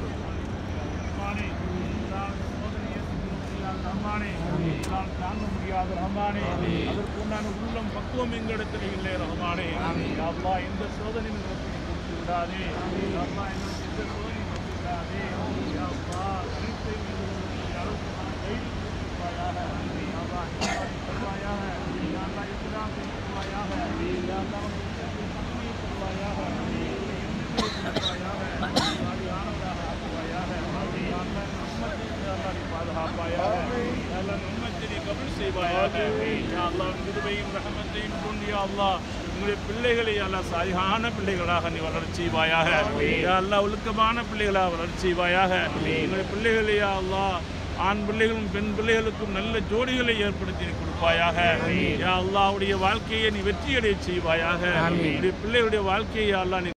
ரஹ்மானே இல்லாத சோதனையை செய்யாத ரஹ்மானே இல்லால் தாங்க முடியாத ரஹ்மானே அதற்குண்டான உள்ளம் பக்குவம் எங்களிடத்தில் இல்லை ரஹ்மானே யா அல்லாஹ் எந்த சோதனையும் எங்களுக்கு நீ கொடுத்து விடாதே யா அல்லாஹ் எங்களுக்கு எந்த சோதனையும் கொடுத்து விடாதே யா அல்லாஹ் அனைத்தையும் எங்களுக்கு அளவுக்கு தைரியம் கொடுப்பாயாக யா அல்லாஹ் இஸ்லாமை தருவாயாக யா அல்லாஹ் இஸ்லாத்தை தருவாயாக யா அல்லாஹ் உன்னுடைய தன்மையை தருவாயாக உன்னுடைய எண்ணங்களை தருவாயாக சாலியானவராக ஆக்குவாயாக யா அல்லாஹ் இந்த உம்மத்தை யா அல்லாஹ் நீ பாதுகாப்பாயாக யா அல்லாஹ் இந்த உம்மத்தை நீ கபூல் செய்வாயாக யா அல்லாஹ் உன் கிருபையும் ரஹமத்தையும் கொண்டு யா அல்லாஹ் உங்களுடைய பிள்ளைகளை யா அல்லாஹ் சாலிகான பிள்ளைகளாக நீ வளரச் செய்வாயாக யா அல்லாஹ் ஒழுக்கமான பிள்ளைகளாக வளரச் செய்வாயாக உங்களுடைய பிள்ளைகளை யா அல்லாஹ் ஆண் பிள்ளைகளும் பெண் பிள்ளைகளுக்கும் நல்ல ஜோடிகளை ஏற்படுத்தி நீ கொடுப்பாயாக யா அல்லாஹ்வுடைய வாழ்க்கையை நீ வெற்றியடைய செய்வாயாக உன்னுடைய பிள்ளைகளுடைய வாழ்க்கையை யா அல்லாஹ் நீ